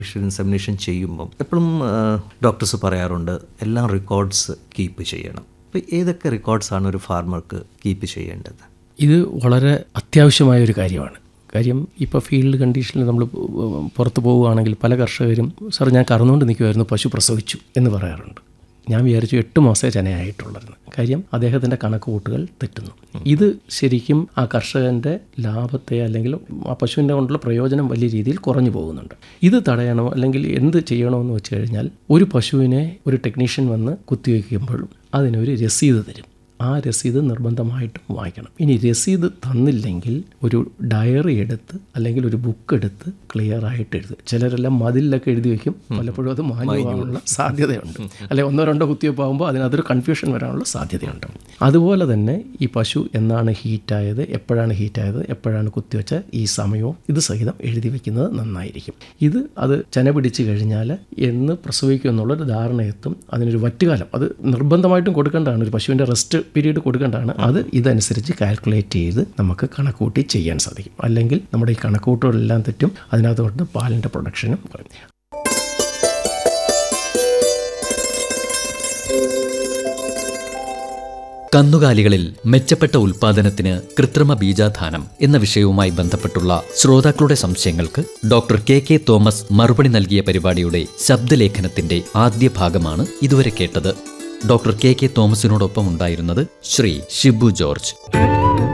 insemination ചെയ്യുമ്പം എപ്പോഴും doctors പറയാറുണ്ട് എല്ലാം റെക്കോർഡ്സ് കീപ്പ് ചെയ്യണം അപ്പോൾ ഏതൊക്കെ റെക്കോർഡ്സാണ് ഒരു ഫാർമർക്ക് കീപ്പ് ചെയ്യേണ്ടത് ഇത് വളരെ അത്യാവശ്യമായ ഒരു കാര്യമാണ് കാര്യം ഇപ്പോൾ ഫീൽഡ് കണ്ടീഷനിൽ നമ്മൾ പുറത്ത് പോവുകയാണെങ്കിൽ പല കർഷകരും സാർ ഞാൻ കറന്നുകൊണ്ട് നിൽക്കുമായിരുന്നു പശു പ്രസവിച്ചു എന്ന് പറയാറുണ്ട് ഞാൻ വിചാരിച്ചു എട്ട് മാസമേ ചനയായിട്ടുള്ളായിരുന്നു കാര്യം അദ്ദേഹത്തിൻ്റെ കണക്കുകൂട്ടുകൾ തെറ്റുന്നു ഇത് ശരിക്കും ആ കർഷകൻ്റെ ലാഭത്തെ അല്ലെങ്കിൽ ആ പശുവിൻ്റെ കൊണ്ടുള്ള പ്രയോജനം വലിയ രീതിയിൽ കുറഞ്ഞു പോകുന്നുണ്ട് ഇത് തടയണോ അല്ലെങ്കിൽ എന്ത് ചെയ്യണമെന്ന് വെച്ച് കഴിഞ്ഞാൽ ഒരു പശുവിനെ ഒരു ടെക്നീഷ്യൻ വന്ന് കുത്തിവെക്കുമ്പോഴും അതിനൊരു രസീത് തരും ആ രസീത് നിർബന്ധമായിട്ടും വായിക്കണം ഇനി രസീത് തന്നില്ലെങ്കിൽ ഒരു ഡയറി എടുത്ത് അല്ലെങ്കിൽ ഒരു ബുക്ക് എടുത്ത് ക്ലിയർ ആയിട്ട് എഴുതുക ചിലരെല്ലാം മതിലൊക്കെ എഴുതി വെക്കും പലപ്പോഴും അത് മാഞ്ഞു പോകാനുള്ള സാധ്യതയുണ്ട് അല്ലെ ഒന്നോ രണ്ടോ കുത്തിവെപ്പാകുമ്പോൾ അതിനകത്തൊരു കൺഫ്യൂഷൻ വരാനുള്ള സാധ്യതയുണ്ട് അതുപോലെ തന്നെ ഈ പശു എന്നാണ് ഹീറ്റായത് എപ്പോഴാണ് ഹീറ്റായത് എപ്പോഴാണ് കുത്തിവെച്ച ഈ സമയവും ഇത് സഹിതം എഴുതി വെക്കുന്നത് നന്നായിരിക്കും ഇത് അത് ചന പിടിച്ചു കഴിഞ്ഞാൽ എന്ന് പ്രസവിക്കും എന്നുള്ളൊരു ധാരണയെത്തും അതിനൊരു വറ്റുകാലം അത് നിർബന്ധമായിട്ടും കൊടുക്കേണ്ടതാണ് ഒരു പശുവിൻ്റെ റെസ്റ്റ് പീരീഡ് കൊടുക്കേണ്ടതാണ് അത് ഇതനുസരിച്ച് കാൽക്കുലേറ്റ് ചെയ്ത് നമുക്ക് കണക്കൂട്ടി ചെയ്യാൻ സാധിക്കും അല്ലെങ്കിൽ നമ്മുടെ ഈ കണക്കൂട്ടുകളെല്ലാം തെറ്റും അതിനകത്തോട്ട് പാലിൻ്റെ പ്രൊഡക്ഷനും കുറയും കന്നുകാലികളിൽ മെച്ചപ്പെട്ട ഉൽപാദനത്തിന് കൃത്രിമ ബീജാധാനം എന്ന വിഷയവുമായി ബന്ധപ്പെട്ടുള്ള ശ്രോതാക്കളുടെ സംശയങ്ങൾക്ക് ഡോക്ടർ കെ കെ തോമസ് മറുപടി നൽകിയ പരിപാടിയുടെ ശബ്ദലേഖനത്തിന്റെ ആദ്യ ഭാഗമാണ് ഇതുവരെ കേട്ടത് ഡോക്ടർ കെ കെ തോമസിനോടൊപ്പം ഉണ്ടായിരുന്നത് ശ്രീ ഷിബു ജോർജ്